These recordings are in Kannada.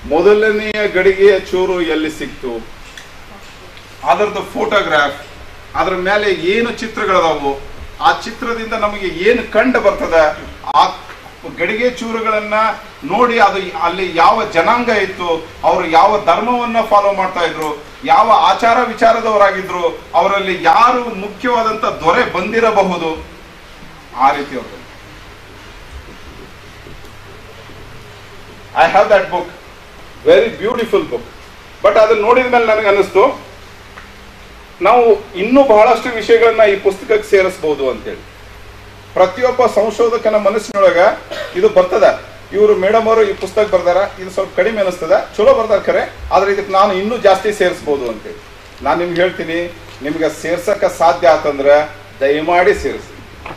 ಮೊದಲನೆಯ ಗಡಿಗೆಯ ಚೂರು ಎಲ್ಲಿ ಸಿಕ್ತು ಅದರದ್ದು ಫೋಟೋಗ್ರಾಫ್ ಅದ್ರ ಮೇಲೆ ಏನು ಚಿತ್ರಗಳದಾವು ಆ ಚಿತ್ರದಿಂದ ನಮಗೆ ಏನು ಕಂಡು ಬರ್ತದ ಆ ಗಡಿಗೆ ಚೂರುಗಳನ್ನ ನೋಡಿ ಅದು ಅಲ್ಲಿ ಯಾವ ಜನಾಂಗ ಇತ್ತು ಅವರು ಯಾವ ಧರ್ಮವನ್ನ ಫಾಲೋ ಮಾಡ್ತಾ ಇದ್ರು ಯಾವ ಆಚಾರ ವಿಚಾರದವರಾಗಿದ್ರು ಅವರಲ್ಲಿ ಯಾರು ಮುಖ್ಯವಾದಂತ ದೊರೆ ಬಂದಿರಬಹುದು ಆ ರೀತಿ ಅವರು I have that book very beautiful book but ಅದನ್ನ ನೋಡಿದ ಮೇಲೆ ನನಗೆ ಅನಿಸ್ತು ನಾವು ಇನ್ನೂ ಬಹಳಷ್ಟು ವಿಷಯಗಳನ್ನ ಈ ಪುಸ್ತಕಕ್ಕೆ ಸೇರಿಸಬಹುದು ಅಂತೇಳಿ ಪ್ರತಿಯೊಬ್ಬ ಸಂಶೋಧಕನ ಮನಸ್ಸಿನೊಳಗ ಇದು ಬರ್ತದ ಇವರು ಮೇಡಮ್ ಅವರು ಈ ಪುಸ್ತಕ ಬರ್ದಾರ ಇದು ಸ್ವಲ್ಪ ಕಡಿಮೆ ಅನಿಸ್ತದ ಚಲೋ ಬರ್ದಾರ ಖರೆ ಆದ್ರೆ ಇದಕ್ಕೆ ನಾನು ಇನ್ನೂ ಜಾಸ್ತಿ ಸೇರಿಸಬಹುದು ಅಂತೇಳಿ ನಾನು ನಿಮ್ಗೆ ಹೇಳ್ತೀನಿ ನಿಮ್ಗೆ ಸೇರ್ಸಕ್ಕ ಸಾಧ್ಯ ಆತಂದ್ರ ದಯಮಾಡಿ ಸೇರಿಸಿ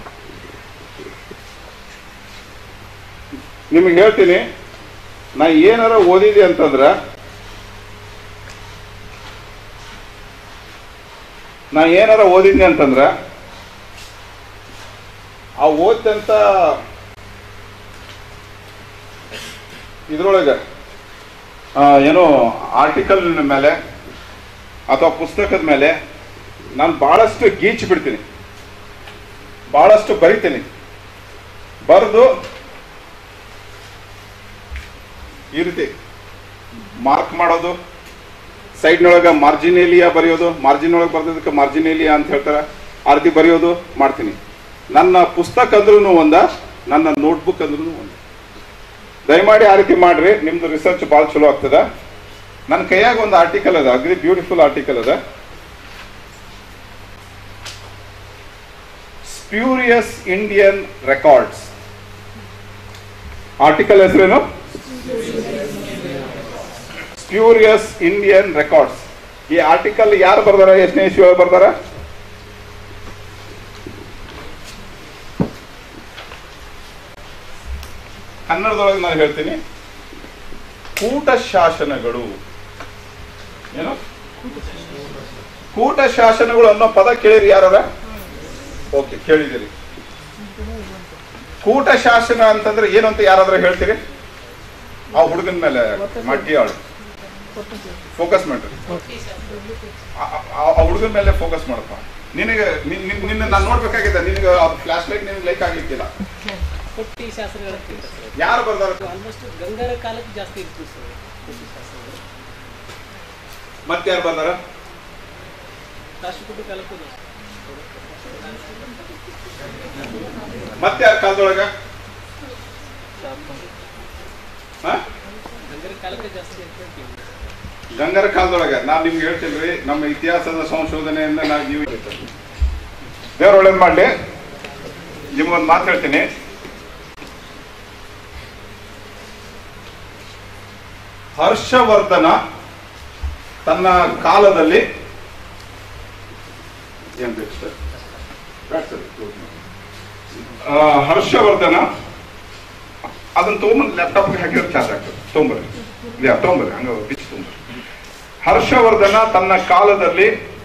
ನಿಮ್ಗೆ ಹೇಳ್ತೀನಿ ನಾ ಏನಾರ ಓದಿದೆ ಅಂತಂದ್ರ ನಾ ಏನಾರ ಓದಿದ್ನಿ ಅಂತಂದ್ರ ಆ ಓದಂತ ಇದ್ರೊಳಗ ಆ, ಏನೋ ಆರ್ಟಿಕಲ್ ಮೇಲೆ ಅಥವಾ ಪುಸ್ತಕದ ಮೇಲೆ ನಾನು ಬಹಳಷ್ಟು ಗೀಚ್ ಬಿಡ್ತೀನಿ ಬಹಳಷ್ಟು ಬರಿತೀನಿ ಬರೆದು ಈ ರೀತಿ ಮಾರ್ಕ್ ಮಾಡೋದು ಸೈಡ್ನೊಳಗ ಮಾರ್ಜಿನೇಲಿಯಾ ಬರೆಯೋದು ಮಾರ್ಜಿನ್ ಒಳಗೆ ಬರ್ದಿದ್ದಕ್ಕೆ ಮಾರ್ಜಿನೇಲಿಯಾ ಅಂತ ಹೇಳ್ತಾರೆ ಆ ರೀತಿ ಬರೆಯೋದು ಮಾಡ್ತೀನಿ ನನ್ನ ಪುಸ್ತಕ ಅಂದ್ರೂ ಒಂದ ನನ್ನ ನೋಟ್ಬುಕ್ ಅಂದ್ರೂ ಒಂದ ದಯಮಾಡಿ ಆ ರೀತಿ ಮಾಡ್ರಿ ನಿಮ್ದು ರಿಸರ್ಚ್ ಭಾಳ ಚಲೋ ಆಗ್ತದ ನನ್ನ ಕೈಯಾಗ ಒಂದು ಆರ್ಟಿಕಲ್ ಅದ ಅಗ್ರಿ ಬ್ಯೂಟಿಫುಲ್ ಆರ್ಟಿಕಲ್ ಅದ ಸ್ಪ್ಯೂರಿಯಸ್ ಇಂಡಿಯನ್ ರೆಕಾರ್ಡ್ಸ್ ಆರ್ಟಿಕಲ್ ಹೆಸರೇನು ಸ್ಪ್ಯೂರಿಯಸ್ ಇಂಡಿಯನ್ ರೆಕಾರ್ಡ್ಸ್ ಈ ಆರ್ಟಿಕಲ್ ಯಾರು ಬರ್ದಾರ ಎಷ್ಟನೇ ಇಶ್ಯೂ ಬರ್ದಾರ ಕನ್ನಡದೊಳಗೆ ನಾನು ಹೇಳ್ತೀನಿ ಕೂಟ ಶಾಸನಗಳು ಏನು ಕೂಟ ಶಾಸನಗಳು ಅನ್ನೋ ಪದ ಕೇಳಿರಿ ಯಾರ ಓಕೆ ಕೇಳಿದಿರಿ ಕೂಟ ಶಾಸನ ಅಂತಂದ್ರೆ ಏನು ಅಂತ ಯಾರಾದ್ರೂ ಹೇಳ್ತೀರಿ ಆ ಹುಡುಗನ ಮೇಲೆ ಮಟ್ಟಿ ಆಳು ಫೋಕಸ್ ಮಾಡ್ರಿ ಆ- ಆ- ಆ ಹುಡುಗನ ಮೇಲೆ ಫೋಕಸ್ ಮಾಡಪ್ಪ ನಿನಗೆ ನಿನ್- ನಿನ್- ನಿನ್ನ ನಾನು ನೋಡ್ಬೇಕಾಗಿದೆ ನಿನಗೆ ಫ್ಲಾಶ್ ಲೈಟ್ ನಿನಗೆ ಲೈಕ್ ಆಗ್ಲಿಕ್ಕಿಲ್ಲ ಕೊಟ್ಟಿ ಶಾಸ್ತ್ರಗಳ ಯಾರು ಬರ್ದಾರ ಆಲ್ಮೋಸ್ಟ್ ಗಂಗರ ಕಾಲಕ್ಕೆ ಜಾಸ್ತಿ ಇರ್ತೀವಿ ಸರ್ ಕೊಟ್ಟಿ ಶಾಸ್ತ್ರಗಳು ಮತ್ತೆ ಯಾರು ಬರ್ದಾರ ರಾಷ್ಟ್ರಕೂಟ ಕಾಲಕ್ಕೂ ಜಾಸ್ತಿ ಮತ್ತೆ ಯಾರ ಕಾಲದೊಳಗ ಹಾ ಗಂಗರ ಕಾಲಕ್ಕೆ ಜಾಸ್ತಿ ಅಂತ ಹೇಳ್ತೀವಿ ಗಂಗರ ಕಾಲದೊಳಗೆ ನಾನು ನಿಮ್ಗೆ ಹೇಳ್ತೀನಿ ರೀ ನಮ್ಮ ಇತಿಹಾಸದ ಸಂಶೋಧನೆಯಿಂದ ನಾವು ನೀವು ದೇವ್ರ ಒಳ್ಳೇದು ಮಾಡಲಿ ನಿಮ್ಗೊಂದು ಮಾತು ಹೇಳ್ತೀನಿ ಹರ್ಷವರ್ಧನ ತನ್ನ ಕಾಲದಲ್ಲಿ ಏನ್ ಬೇಕು ಸರ್ ಬ್ಯಾಡ ಸರ್, close ಮಾಡಿ. ಆ, ಹರ್ಷವರ್ಧನ ಅದನ್ನ ತೊಗೊಂಬಂದು ಲ್ಯಾಪ್ಟಾಪ್ಗೆ ಹಾಕಿದ್ರೆ ಚಾರ್ಜ್ ಆಗ್ತದೆ ತೊಗೊಂಬರ್ರಿ ಇಲ್ಲ ತೊಗೊಂಬರ್ರಿ ಹಂಗ ಬಿಚ್ಚಿ ತೊಗೊಂಬರ್ರಿ ಹರ್ಷವರ್ಧನ ತನ್ನ ಕಾಲದಲ್ಲಿ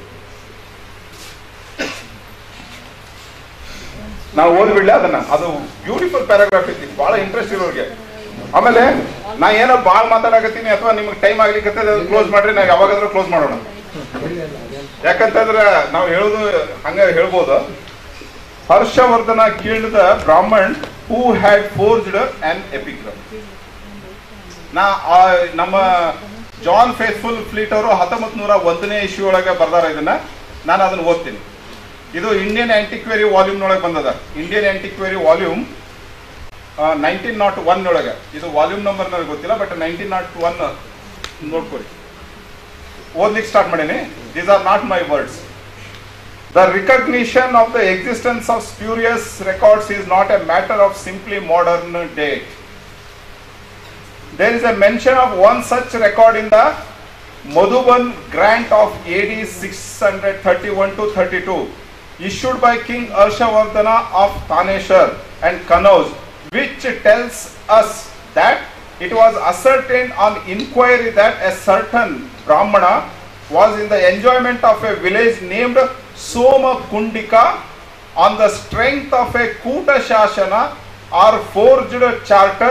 ನಾವು ಓದ್ಬಿಡ್ಲಿ ಅದನ್ನ ಅದು ಬ್ಯೂಟಿಫುಲ್ ಪ್ಯಾರಾಗ್ರಾಫ್ ಐತಿ ಬಹಳ ಇಂಟ್ರೆಸ್ಟ್ ಇರೋರಿಗೆ ಆಮೇಲೆ ನಾ ಏನೋ ಭಾಳ ಮಾತಾಡಕತ್ತೀನಿ ಅಥವಾ ನಿಮ್ಗೆ ಟೈಮ್ ಆಗ್ಲಿಕ್ಕೆ ಕ್ಲೋಸ್ ಮಾಡ್ರಿ ನಾವು ಯಾವಾಗಾದ್ರೂ ಕ್ಲೋಸ್ ಮಾಡೋಣ ಯಾಕಂತಂದ್ರೆ ನಾವು ಹೇಳೋದು ಹಂಗ ಹೇಳ್ಬೋದು ಹರ್ಷವರ್ಧನ ಕೀಳ್ದ Brahman who had forged and epigram ನಾ ಆ ನಮ್ಮ ಜಾನ್ ಫೇಸ್ಫುಲ್ ಫ್ಲೀಟ್ ಅವರು ಹತ್ತೊಂಬತ್ ನೂರ ಒಂದನೇ ಇಶ್ಯೂ ಒಳಗೆ ಬರ್ದಾರ ಇದನ್ನ ನಾನು ಅದನ್ನ ಓದ್ತೀನಿ ಇದು ಇಂಡಿಯನ್ ಆಂಟಿಕ್ವೇರಿ ವಾಲ್ಯೂಮ್ ಒಳಗೆ ಬಂದದ Indian Antiquary volume nineteen nought one ಒಳಗೆ ಇದು ವಾಲ್ಯೂಮ್ ನಂಬರ್ ನನಗೆ ಗೊತ್ತಿಲ್ಲ ಬಟ್ ನೈನ್ಟೀನ್ ನಾಟ್ ಒನ್ ನೋಡ್ಕೊರಿ ಓದ್ಲಿಕ್ಕೆ ಸ್ಟಾರ್ಟ್ ಮಾಡೀನಿ these are not my words The recognition of the existence of spurious records is not a matter of simply modern date. There is a mention of one such record in the Madhuban grant of AD 631 to 32, issued by King Arshavardhana of Taneshwar and Kanauj, which tells us that it was ascertained on inquiry that a certain Brahmana was in the enjoyment of a village named Soma Kundika on the strength of a Kuta Shashana or forged charter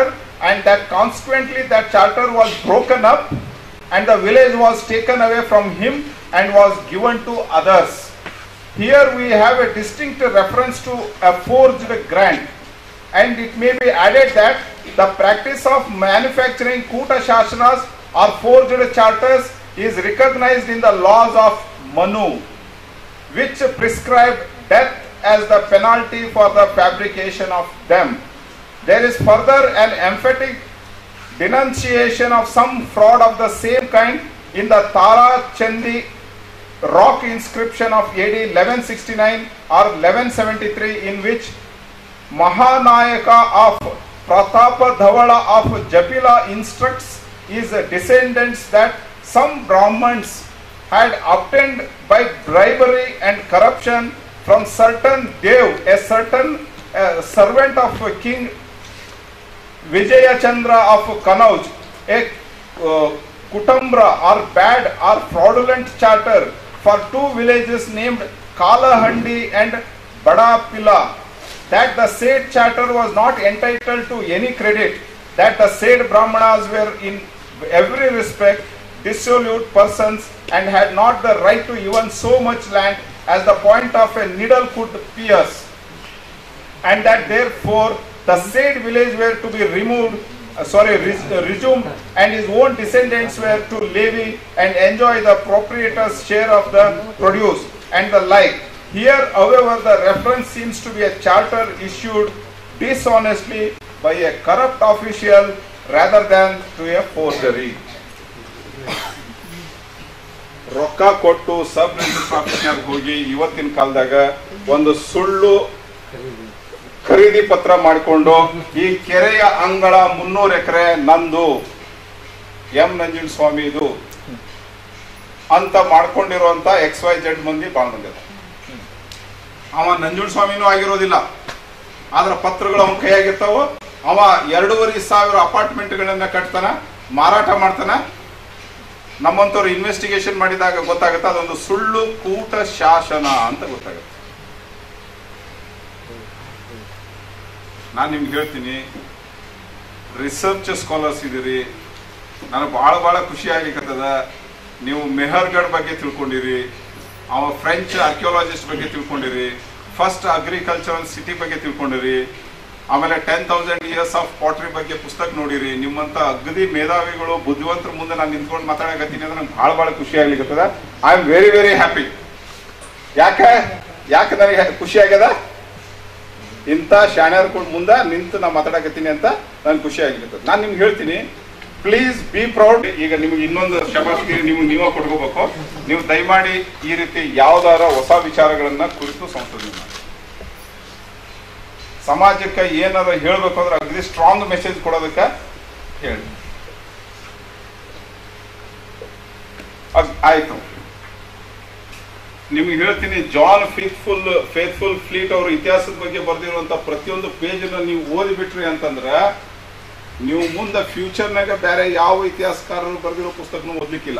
and that consequently that charter was broken up and the village was taken away from him and was given to others. Here we have a distinct reference to a forged grant and it may be added that the practice of manufacturing Kuta Shashanas or forged charters is recognized in the laws of Manu, which prescribe death as the penalty for the fabrication of them. There is further an emphatic denunciation of some fraud of the same kind in the Tara Chandi rock inscription of AD 1169 or 1173 in which Mahanayaka of Pratapa Dhavala of Japila instructs his descendants that some Brahmins had obtained by bribery and corruption from certain Dev, a certain uh, servant of King Vijaya Chandra of Kanauj, a uh, Kutambra or bad or fraudulent charter for two villages named Kalahandi and Badapila, that the said charter was not entitled to any credit, that the said Brahmanas were in every respect dissolute persons and had not the right to even so much land as the point of a needle could pierce and that therefore the said village were to be removed, uh, sorry, res- uh, resumed, and his own descendants were to levy and enjoy the proprietor's share of the produce and the like. Here, however, the reference seems to be a charter issued dishonestly by a corrupt official rather than to a forgery. ರೊಕ್ಕ ಕೊಟ್ಟು ಸಬ್ ರಿಜಿಸ್ಟರ್ ಆಫೀಸ್ನಾಗ ಹೋಗಿ ಇವತ್ತಿನ ಕಾಲದಾಗ ಒಂದು ಸುಳ್ಳು ಖರೀದಿ ಪತ್ರ ಮಾಡಿಕೊಂಡು ಈ ಕೆರೆಯ ಅಂಗಳ ಮುನ್ನೂರು ಎಕರೆ ನಂದು ಎಂ ನಂಜುಂಡ ಸ್ವಾಮಿ ಇದು ಅಂತ ಮಾಡ್ಕೊಂಡಿರುವಂತ ಎಕ್ಸ್ ವೈ ಜೆಡ್ ಮಂದಿ ಬಾಳ್ ಮಂದಿ ಅದಾರ. ಅವ ನಂಜುಂಡ ಸ್ವಾಮಿನೂ ಆಗಿರೋದಿಲ್ಲ ಆದ್ರ ಪತ್ರಗಳು ಅವನ ಕೈಯಾಗಿರ್ತಾವ ಅವ ಎರಡೂವರೆ ಸಾವಿರ ಅಪಾರ್ಟ್ಮೆಂಟ್ಗಳನ್ನ ಕಟ್ತಾನ ಮಾರಾಟ ಮಾಡ್ತಾನ ನಮ್ಮಂತವ್ರು ಇನ್ವೆಸ್ಟಿಗೇಷನ್ ಮಾಡಿದಾಗ ಗೊತ್ತಾಗುತ್ತೆ ಅದೊಂದು ಸುಳ್ಳು ಕೂಟ ಶಾಸನ ಅಂತ ಗೊತ್ತಾಗುತ್ತೆ ನಾನು ನಿಮ್ಗೆ ಹೇಳ್ತೀನಿ ರಿಸರ್ಚ್ ಸ್ಕಾಲರ್ಸ್ ಇದೀರಿ ನನಗೆ ಭಾಳ ಭಾಳ ಖುಷಿ ಆಗ್ಲಿಕ್ಕತ್ತದ ನೀವು ಮೆಹರ್ಗಢ್ ಬಗ್ಗೆ ತಿಳ್ಕೊಂಡಿರಿ ಅವ ಫ್ರೆಂಚ್ ಆರ್ಕಿಯೋಲಜಿಸ್ಟ್ ಬಗ್ಗೆ ತಿಳ್ಕೊಂಡಿರಿ ಫಸ್ಟ್ ಅಗ್ರಿಕಲ್ಚರಲ್ ಸಿಟಿ ಬಗ್ಗೆ ತಿಳ್ಕೊಂಡಿರಿ ಆಮೇಲೆ ten thousand years of pottery ಬಗ್ಗೆ ಪುಸ್ತಕ ನೋಡಿರಿ ನಿಮ್ಮಂತ ಅಗದಿ ಮೇಧಾವಿಗಳು ಬುದ್ಧಿವಂತರ ಮುಂದೆ ನಾನು ನಿಂತ್ಕೊಂಡು ಮಾತಾಡಕತ್ತೀನಿ ಅಂದ್ರೆ ನಂಗೆ ಭಾಳ ಭಾಳ ಖುಷಿ ಆಗ್ಲಿಕ್ಕತ್ತದ I am very very happy ಯಾಕೆ ಯಾಕೆ ನನಗೆ ಖುಷಿ ಆಗ್ಯದ ಇಂಥ ಶಾಣ್ಯರ ಮುಂದೆ ನಿಂತು ನಾ ಮಾತಾಡಕತ್ತೀನಿ ಅಂತ ನನ್ಗೆ ಖುಷಿ ಆಗಿರ್ತದೆ ನಾನು ನಿಮ್ಗೆ ಹೇಳ್ತೀನಿ ಪ್ಲೀಸ್ ಬಿ ಪ್ರೌಡ್ ಈಗ ನಿಮ್ಗೆ ಇನ್ನೊಂದು ಶಬಾಸ್ಗಿ ನೀವು ನೀವೇ ಕೊಟ್ಕೋಬೇಕು ನೀವು ದಯಮಾಡಿ ಈ ರೀತಿ ಯಾವ್ದಾರ ಹೊಸ ವಿಚಾರಗಳನ್ನ ಕುರಿತು ಸಂಶೋಧನೆ ಮಾಡಿ ಸಮಾಜಕ್ಕೆ ಏನಾರ ಹೇಳ್ಬೇಕು ಅಂದ್ರೆ ಅಗದಿ ಸ್ಟ್ರಾಂಗ್ ಮೆಸೇಜ್ ಕೊಡೋದಕ್ಕೆ ಹೇಳಿ ಅದ್- ಆಯ್ತು ನಿಮ್ಗೆ ಹೇಳ್ತೀನಿ ಜಾನ್ ಫೇತ್ಫುಲ್ ಫೇತ್ಫುಲ್ ಫ್ಲೀಟ್ ಅವ್ರ ಇತಿಹಾಸದ ಬಗ್ಗೆ ಬರೆದಿರುವಂತ ಪ್ರತಿಯೊಂದು ಪೇಜ್ ನೀವು ಓದಿಬಿಟ್ರಿ ಅಂತಂದ್ರ ನೀವು ಮುಂದೆ ಫ್ಯೂಚರ್ನಾಗ ಬೇರೆ ಯಾವ ಇತಿಹಾಸಕಾರರು ಬರೆದಿರೋ ಪುಸ್ತಕನೂ ಓದ್ಲಿಕ್ಕಿಲ್ಲ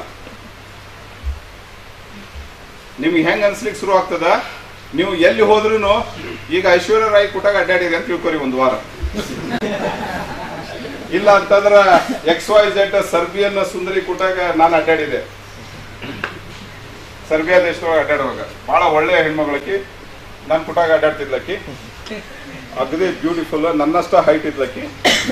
ನಿಮ್ಗೆ ಹೆಂಗ್ ಅನ್ಸ್ಲಿಕ್ಕೆ ಶುರು ಆಗ್ತದ ನೀವು ಎಲ್ಲಿ ಹೋದ್ರೂ ಈಗ ಐಶ್ವರ್ಯ ರಾಯ್ ಕುಟಾಗ ಅಡ್ಡಾಡಿರಿ ಅಂತ ತಿಳ್ಕೊರಿ ಒಂದು ವಾರ ಇಲ್ಲ ಅಂತಂದ್ರ ಎಕ್ಸ್ ವೈ ಜೆಡ್ ಸರ್ಬಿಯನ್ ಸುಂದರಿ ಕುಟಾಗ ನಾನು ಅಡ್ಡಾಡಿದೆ ಸರ್ಬಿಯಾ ದೇಶದೊಳಗೆ ಅಡ್ಡಾಡುವಾಗ ಬಹಳ ಒಳ್ಳೆಯ ಹೆಣ್ಮಗಳಕಿ ನನ್ನ ಕುಟಾಗ ಅಡ್ಡಾಡ್ತಿದ್ಲಕ್ಕಿ ಅಗದಿ ಬ್ಯೂಟಿಫುಲ್ ನನ್ನಷ್ಟ ಹೈಟ್ ಇದ್ಲಕ್ಕಿ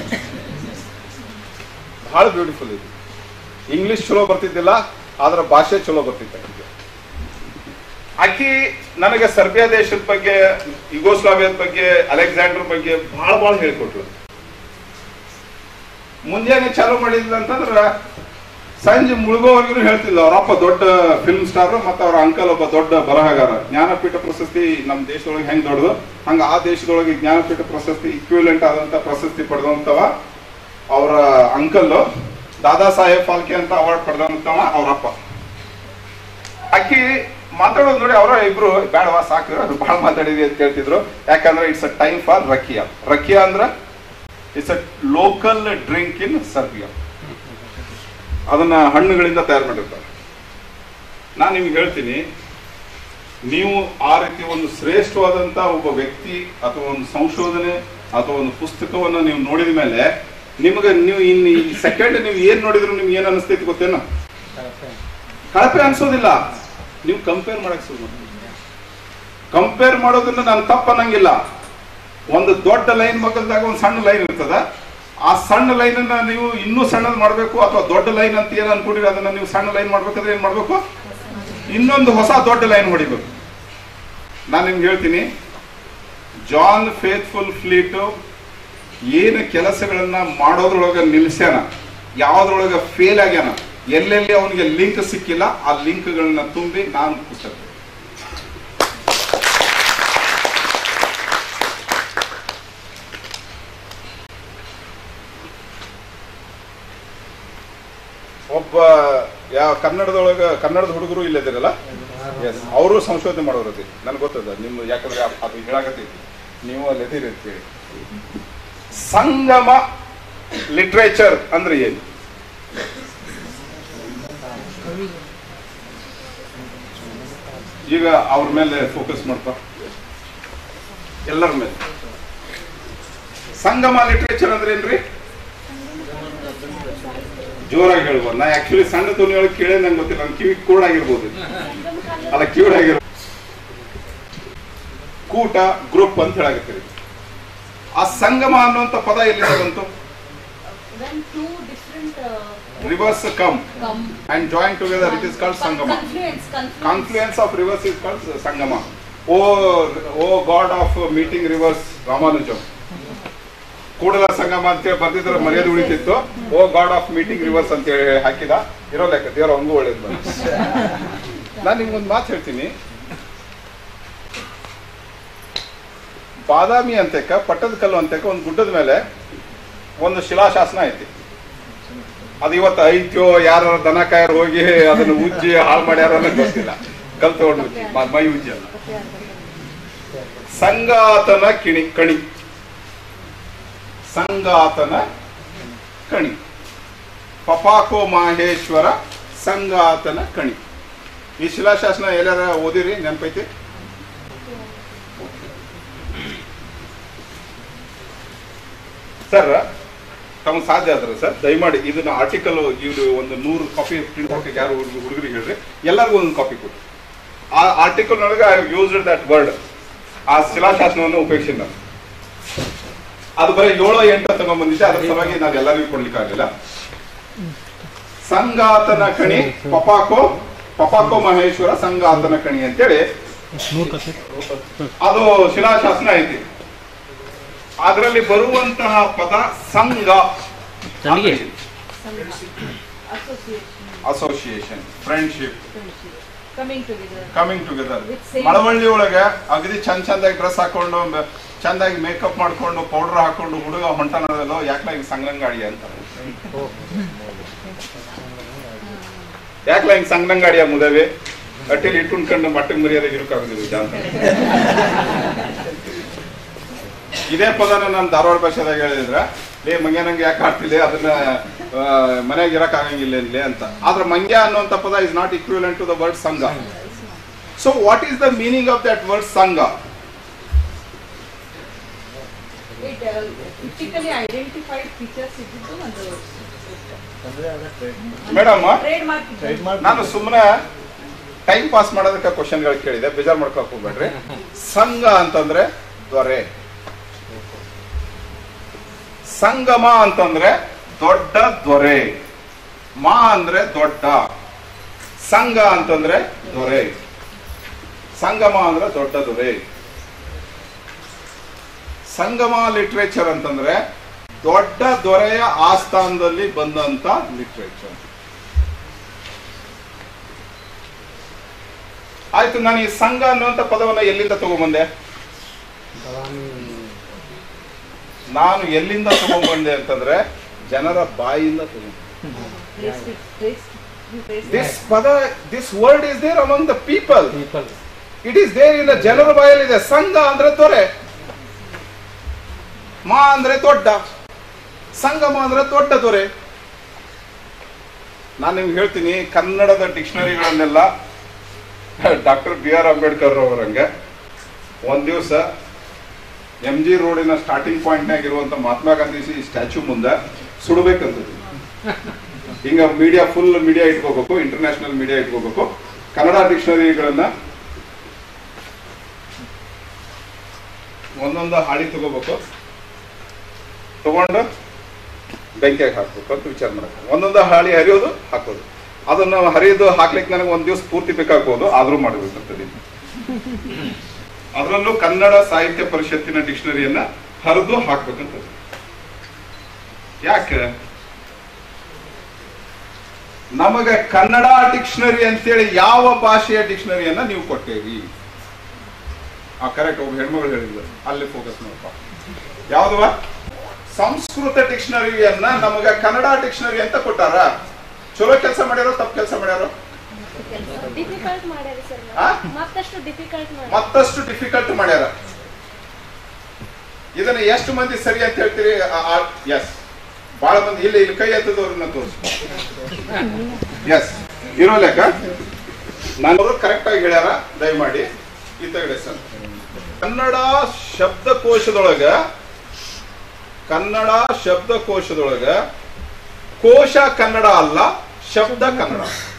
ಬಹಳ ಬ್ಯೂಟಿಫುಲ್ ಇದು ಇಂಗ್ಲಿಷ್ ಚಲೋ ಬರ್ತಿದ್ದಿಲ್ಲ ಆದ್ರ ಭಾಷೆ ಚಲೋ ಬರ್ತಿತ್ತು ಆಕಿಗೆ ಆಕಿ ನನಗೆ ಸರ್ಬಿಯಾ ದೇಶದ ಬಗ್ಗೆ ಯುಗೋಸ್ಲಾವಿಯಾದ ಬಗ್ಗೆ ಅಲೆಕ್ಸಾಂಡರ್ ಬಗ್ಗೆ ಬಹಳ ಬಹಳ ಹೇಳ್ಕೊಟ್ಲು ಮುಂಜಾನೆ ಚಾಲೂ ಮಾಡಿದ್ಲು ಅಂತಂದ್ರ ಸಂಜೆ ಮುಳುಗೋವರೆಗೂ ಹೇಳ್ತಿಲ್ಲ ಅವರಪ್ಪ ದೊಡ್ಡ ಫಿಲ್ಮ್ ಸ್ಟಾರ್ ಮತ್ತೆ ಅವ್ರ ಅಂಕಲ್ ಒಬ್ಬ ದೊಡ್ಡ ಬರಹಗಾರ ಜ್ಞಾನಪೀಠ ಪ್ರಶಸ್ತಿ ನಮ್ಮ ದೇಶದೊಳಗೆ ಹೆಂಗ್ ದೊಡ್ಡದು ಹಂಗ ಆ ದೇಶದೊಳಗೆ ಜ್ಞಾನಪೀಠ ಪ್ರಶಸ್ತಿ ಇಕ್ವಿಲೆಂಟ್ ಆದಂತ ಪ್ರಶಸ್ತಿ ಪಡೆದಂತವ ಅವರ ಅಂಕಲ್ ದಾದಾ ಸಾಹೇಬ್ ಫಾಲ್ಕೆ ಅಂತ ಅವಾರ್ಡ್ ಪಡೆದಂತವ ಅವರಪ್ಪ ಅಕ್ಕಿ ಮಾತಾಡೋದು ನೋಡಿ ಅವರ ಇಬ್ರು ಬೇಡವಾ ಸಾಕು ಬಹಳ ಮಾತಾಡಿದ್ವಿ ಅಂತ ಹೇಳ್ತಿದ್ರು ಯಾಕಂದ್ರೆ it's a time for rakia rakia ಅಂದ್ರ it's a local drink in Serbia ಅದನ್ನ ಹಣ್ಣುಗಳಿಂದ ತಯಾರು ಮಾಡಿರ್ತಾರೆ ನಾನು ನಿಮ್ಗೆ ಹೇಳ್ತೀನಿ ನೀವು ಆ ರೀತಿ ಒಂದು ಶ್ರೇಷ್ಠವಾದಂತ ಒಬ್ಬ ವ್ಯಕ್ತಿ ಅಥವಾ ಒಂದು ಸಂಶೋಧನೆ ಅಥವಾ ಒಂದು ಪುಸ್ತಕವನ್ನು ನೀವು ನೋಡಿದ ಮೇಲೆ ನಿಮ್ಗೆ ನೀವು ಇನ್ ಈ ಸೆಕೆಂಡ್ ನೀವು ಏನ್ ನೋಡಿದ್ರು ನಿಮ್ಗೆ ಏನ್ ಅನಿಸ್ತೈತಿ ಗೊತ್ತೇನ ಕಳಪೆ ಅನ್ಸೋದಿಲ್ಲ ನೀವು ಕಂಪೇರ್ ಮಾಡಕ್ ಶುರು ಮಾಡಿ ಕಂಪೇರ್ ಮಾಡೋದನ್ನ ನಾನು ತಪ್ಪ ಅನ್ನಂಗಿಲ್ಲ ಒಂದು ದೊಡ್ಡ ಲೈನ್ ಮಗಲ್ದಾಗ ಒಂದು ಸಣ್ಣ ಲೈನ್ ಇರ್ತದ ಆ ಸಣ್ಣ ಲೈನ್ ಅನ್ನ ನೀವು ಇನ್ನೂ ಸಣ್ಣದ್ ಮಾಡ್ಬೇಕು ಅಥವಾ ದೊಡ್ಡ ಲೈನ್ ಅಂತ ಏನ್ ಅನ್ಕೊಂಡಿರಿ ಅದನ್ನ ನೀವು ಸಣ್ಣ ಲೈನ್ ಮಾಡ್ಬೇಕಾದ್ರೆ ಏನ್ ಮಾಡ್ಬೇಕು ಇನ್ನೊಂದು ಹೊಸ ದೊಡ್ಡ ಲೈನ್ ಹೊಡಿಬೇಕು ನಾನು ನಿಮ್ಗೆ ಹೇಳ್ತೀನಿ ಜಾನ್ ಫೇತ್ಫುಲ್ ಫ್ಲೀಟ್ ಏನು ಕೆಲಸಗಳನ್ನ ಮಾಡೋದ್ರೊಳಗೆ ನಿಲ್ಸ್ಯಾನ ಯಾವ್ದ್ರೊಳಗೆ ಫೇಲ್ ಆಗ್ಯಾನ ಎಲ್ಲೆಲ್ಲಿ ಅವನಿಗೆ ಲಿಂಕ್ ಸಿಕ್ಕಿಲ್ಲ ಆ ಲಿಂಕ್ಗಳನ್ನ ತುಂಬಿ ನಾನು ಪುಸ್ತಕ ಒಬ್ಬ ಯಾವ ಕನ್ನಡದೊಳಗ ಕನ್ನಡದ ಹುಡುಗರು ಇಲ್ಲದಿರಲ್ಲ ಎಸ್ ಅವರು ಸಂಶೋಧನೆ ಮಾಡೋರತಿ ನನಗೆ ಗೊತ್ತದ ನಿಮ್ಮ ಯಾಕಂದ್ರೆ ಅ- ಅದು ಹೇಳಾಕತ್ತೈತಿ ನೀವು ಅಲ್ಲಿ ಅದಿರಿ ಅಂತ ಹೇಳಿ ಸಂಗಮ ಲಿಟ್ರೇಚರ್ ಅಂದ್ರೆ ಏನು ಈಗ ಅವ್ರ ಮೇಲೆ ಫೋಕಸ್ ಮಾಡ್ತಾ ಎಲ್ಲರ ಮೇಲೆ ಸಂಗಮ ಲಿಟ್ರೇಚರ್ ಅಂದ್ರೆ ಏನ್ರಿ ಜೋರಾಗಿ ಹೇಳ್ಬೋದು ನಾ ಆಕ್ಚುಲಿ ಸಣ್ಣ ಧ್ವನಿಯೊಳಗೆ ಕೇಳೇ ನಂಗೆ ಗೊತ್ತಿಲ್ಲ ನನ್ನ ಕಿವಿ ಕೂಡಾಗಿರ್ಬೋದು ಅಲ್ಲ ಕಿವಿಡಾಗಿರ್ಬೋದು ಕೂಟ ಗ್ರೂಪ್ ಅಂತ ಹೇಳಾಕತ್ತೀರಿ ಆ ಸಂಗಮ ಅನ್ನುವಂತ ಪದ ಎಲ್ಲಿಂದ ಬಂತು when two different uh, rivers come come and join together it is called sangama confluence confluence confluence of rivers is called sangama O O god of meeting rivers Ramanujam Kudala Sangama ಅಂತ ಹೇಳಿ ಬರ್ದಿದ್ರೆ ಮರ್ಯಾದೆ ಉಳಿತಿತ್ತು O god of meeting rivers ಅಂತ ಹೇಳಿ ಹಾಕಿದ ಇರೋ ಲೆಕ್ಕ ದೇವ್ರ ಹಂಗೂ ಒಳ್ಳೇದು ಬಂತು ನಾನು ನಿಮ್ಗೊಂದು ಮಾತು ಹೇಳ್ತೀನಿ ಬಾದಾಮಿ ಅಂತೇಕ ಪಟ್ಟದ ಕಲ್ಲು ಅಂತೇಕ ಒಂದು ಗುಡ್ಡದ ಮೇಲೆ ಒಂದು ಶಿಲಾಶಾಸನ ಐತಿ ಅದು ಇವತ್ತು ಐತ್ಯೋ ಯಾರ ದನ ಕಾಯರ್ ಹೋಗಿ ಅದನ್ನ ಉಜ್ಜಿ ಹಾಳು ಮಾಡ್ಯಾರ ಅನ್ನೋದು ಗೊತ್ತಿಲ್ಲ ಕಲ್ ತಗೊಂಡು ಉಜ್ಜಿ ಮ- ಮೈ ಉಜ್ಜಿ ಅಲ್ಲ ಸಂಗಾತನ ಕಿಣಿ ಕಣಿ ಸಂಗಾತನ ಕಣಿ ಪಪಾಕೋ ಮಾಹೇಶ್ವರ ಸಂಗಾತನ ಕಣಿ ಈ ಶಿಲಾಶಾಸನ ಎಲ್ಲಾರ ಓದಿರಿ ನೆನಪೈತಿ ಸರ್ ತಮಗೆ ಸಾಧ್ಯ ಆದ್ರೆ ಸರ್ ದಯಮಾಡಿ ಇದನ್ನ ಆರ್ಟಿಕಲ್ ಇವ್ರು ಒಂದು ನೂರು ಕಾಪಿ ಪ್ರಿಂಟ್ ಹಾಕಿ ಯಾರು ಹುಡುಗರಿಗೆ ಹೇಳ್ರಿ ಎಲ್ಲರಿಗೂ ಒಂದು ಕಾಪಿ ಕೊಡಿ ಆ ಆರ್ಟಿಕಲ್ ನೊಳಗೆ ಐ ಯೂಸ್ಡ್ ದಟ್ ವರ್ಡ್ ಆ ಶಿಲಾಶಾಸನವನ್ನು ಉಪಯೋಗಿಸಿ ನಾನು ಅದು ಬರೀ ಏಳು ಎಂಟು ತಗೊಂಡ್ಬಂದಿದ್ದೆ ಅದ್ರ ಸಲುವಾಗಿ ನಾನು ಎಲ್ಲರಿಗೂ ಕೊಡ್ಲಿಕ್ಕೆ ಆಗಲಿಲ್ಲ ಸಂಗಾತನ ಕಣಿ ಪಪಾಕೋ ಪಪಾಕೋ ಮಹೇಶ್ವರ ಸಂಗಾತನ ಕಣಿ ಅಂತೇಳಿ ಅದು ಶಿಲಾಶಾಸನ ಐತಿ ಅದರಲ್ಲಿ ಬರುವಂತಹ ಪದ ಸಂಘ ನನಗೆ association association friendship friendship coming together coming together With same- Malavalli ಒಳಗೆ ಅಗದಿ ಚಂದ ಚಂದಾಗಿ ಡ್ರೆಸ್ ಹಾಕೊಂಡು ಮ- ಚಂದಾಗಿ ಮೇಕಪ್ ಮಾಡ್ಕೊಂಡು ಪೌಡರ್ ಹಾಕೊಂಡು ಹುಡುಗ ಹೊಂಟನದಲ್ಲೋ ಯಾಕೆ ಹಿಂಗ್ ಸಂಗ್ರಂಗಾಡಿ ಅಂತ ಯಾಕೆ ಹಿಂಗ್ ಸಂಗ್ರಂಗಾಡಿಯ ಮುದವೆ ಅಟ್ಟಿಲಿ ಇಟ್ಟುಂಡ್ಕೊಂಡು ಮಟ್ಟಕ್ಕೆ ಮರ್ಯಾದೆ ಇರಕ್ಕಾಗೋದಿಲ್ಲ ಜಾಂತ ಇದೇ ಪದನ ನಾನು ಧಾರವಾಡ ಭಾಷೆದಾಗ ಹೇಳಿದ್ರ ಲೇ ಮಂಗ್ಯ ನಂಗೆ ಯಾಕೆ ಆಡ್ತಿಲ್ಲ ಅದನ್ನ ಮನೆಯಾಗ ಇರಕ್ ಆಗಂಗಿಲ್ಲ ಇಲ್ಲಿ ಅಂತ ಆದ್ರೆ ಮಂಗ್ಯ ಅನ್ನುವಂತ ಪದ is not equivalent to the word sangha so what is the meaning of that word sangha it uh, typically identified features ಇದ್ದಿದ್ದು ಒಂದು ಮೇಡಮ್ ಟ್ರೇಡ್ ನಾನು ಸುಮ್ಮನೆ ಟೈಮ್ ಪಾಸ್ ಮಾಡೋದಕ್ಕೆ ಕ್ವಶನ್ಗಳು ಕೇಳಿದೆ ಬೇಜಾರ್ ಮಾಡ್ಕೊಕ್ ಹೋಗ್ಬೇಡ್ರಿ ಸಂಘ ಅಂತಂದ್ರೆ ದೊರೆ ಸಂಗಮ ಅಂತಂದ್ರೆ ದೊಡ್ಡ ದೊರೆ ಮಾ ಅಂದ್ರೆ ದೊಡ್ಡ ಸಂಘ ಅಂತಂದ್ರೆ ದೊರೆ ಸಂಗಮ ಅಂದ್ರೆ ದೊಡ್ಡ ದೊರೆ ಸಂಗಮ ಲಿಟ್ರೇಚರ್ ಅಂತಂದ್ರೆ ದೊಡ್ಡ ದೊರೆಯ ಆಸ್ಥಾನದಲ್ಲಿ ಬಂದಂತ ಲಿಟ್ರೇಚರ್ ಆಯ್ತು ನಾನು ಈ ಸಂಘ ಅನ್ನುವಂತ ಪದವನ್ನ ಎಲ್ಲಿಂದ ತಗೊಂಬಂದೆ ನಾನು ಎಲ್ಲಿಂದ ತಗೊಂಡ್ಬಂದೆ ಅಂತಂದ್ರೆ ಜನರ ಬಾಯಿಯಿಂದ ತಗೊಂಡೆ trace it trace you trace this ಪದ this word is there among the people it is there in ಜನರ ಬಾಯಲ್ಲಿದೆ ಸಂಘ ಅಂದ್ರೆ ದೊರೆ ಮಾ ಅಂದ್ರೆ ದೊಡ್ಡ ಸಂಗಮ ಅಂದ್ರೆ ದೊಡ್ಡ ದೊರೆ ನಾನು ನಿಮ್ಗೆ ಹೇಳ್ತೀನಿ ಕನ್ನಡದ ಡಿಕ್ಷನರಿಗಳನ್ನೆಲ್ಲ ಡಾಕ್ಟರ್ ಬಿ ಆರ್ ಅಂಬೇಡ್ಕರ್ ಅವರಂಗೆ ಒಂದ್ ದಿವಸ ಎಂ ಜಿ ರೋಡಿನ ಸ್ಟಾರ್ಟಿಂಗ್ ಪಾಯಿಂಟ್ನಾಗ ಇರುವಂತ ಮಹಾತ್ಮ ಗಾಂಧಿ ಸ್ಟ್ಯಾಚ್ಯೂ ಮುಂದೆ ಸುಡಬೇಕಂತದ್ದು ಹಿಂಗ ಮೀಡಿಯಾ ಫುಲ್ ಮೀಡಿಯಾ ಇಟ್ಕೋಬೇಕು ಇಂಟರ್ನ್ಯಾಷನಲ್ ಮೀಡಿಯಾ ಇಟ್ಕೋಬೇಕು ಕನ್ನಡ ಡಿಕ್ಷನರಿಗಳನ್ನ ಒಂದೊಂದು ಹಾಳಿ ತಗೋಬೇಕು ತಗೊಂಡು ಬೆಂಕಿಯಾಗ ಹಾಕ್ಬೇಕು ಅಂತ ವಿಚಾರ ಮಾಡಬೇಕು ಒಂದೊಂದು ಹಾಳಿ ಹರಿಯೋದು ಹಾಕೋದು ಅದನ್ನ ಹರಿಯೋದು ಹಾಕ್ಲಿಕ್ಕೆ ನನಗೆ ಒಂದ್ ದಿವಸ ಪೂರ್ತಿ ಬೇಕಾಗ್ಬೋದು ಆದ್ರೂ ಮಾಡಬೇಕಂತದೆ ಅದರಲ್ಲೂ ಕನ್ನಡ ಸಾಹಿತ್ಯ ಪರಿಷತ್ತಿನ ಡಿಕ್ಷನರಿಯನ್ನ ಹರಿದು ಹಾಕ್ಬೇಕಂತ ಯಾಕೆ ನಮಗ ಕನ್ನಡ ಡಿಕ್ಷನರಿ ಅಂತೇಳಿ ಯಾವ ಭಾಷೆಯ ಡಿಕ್ಷನರಿಯನ್ನ ನೀವು ಕೊಟ್ಟೇರಿ ಆ ಕರೆಕ್ಟ್ ಒಬ್ಬ ಹೆಣ್ಮಗಳು ಹೇಳಿದ್ರು ಅಲ್ಲಿ ಫೋಕಸ್ ಮಾಡಪ್ಪ ಯಾವ್ದವ ಸಂಸ್ಕೃತ ಡಿಕ್ಷನರಿಯನ್ನ ನಮಗ ಕನ್ನಡ ಡಿಕ್ಷನರಿ ಅಂತ ಕೊಟ್ಟಾರ ಚಲೋ ಕೆಲಸ ಮಾಡ್ಯಾರೋ ತಪ್ಪು ಕೆಲಸ ಮಾಡ್ಯಾರೋ ಡಿಫಿಕಲ್ಟ್ ಮಾಡ್ಯಾರಿ ಸರ್ ಆ? ಮತ್ತಷ್ಟು ಡಿಫಿಕಲ್ಟ್ ಮಾಡಿ ಮತ್ತಷ್ಟು ಡಿಫಿಕಲ್ಟ್ ಮಾಡ್ಯಾರ ಇದನ್ನ ಎಷ್ಟು ಮಂದಿ ಸರಿ ಅಂತ ಹೇಳ್ತೀರಿ ಎಸ್ ಬಹಳ ಮಂದಿ ಇಲ್ಲಿ ಇಲ್ಲಿ ಕೈ ಎತ್ತದವ್ರನ್ನ ತೋರಿಸಿ ಎಸ್ ಇರೋ ಲೆಕ್ಕ ನಾನು ಕರೆಕ್ಟ್ ಆಗಿ ಹೇಳ್ಯಾರ ದಯಮಾಡಿ ಈ ತೆಗಡೆ ಸರ್ ಕನ್ನಡ ಶಬ್ದಕೋಶದೊಳಗ ಕನ್ನಡ ಶಬ್ದಕೋಶದೊಳಗ ಕೋಶ ಕನ್ನಡ ಅಲ್ಲ ಶಬ್ದ ಕನ್ನಡ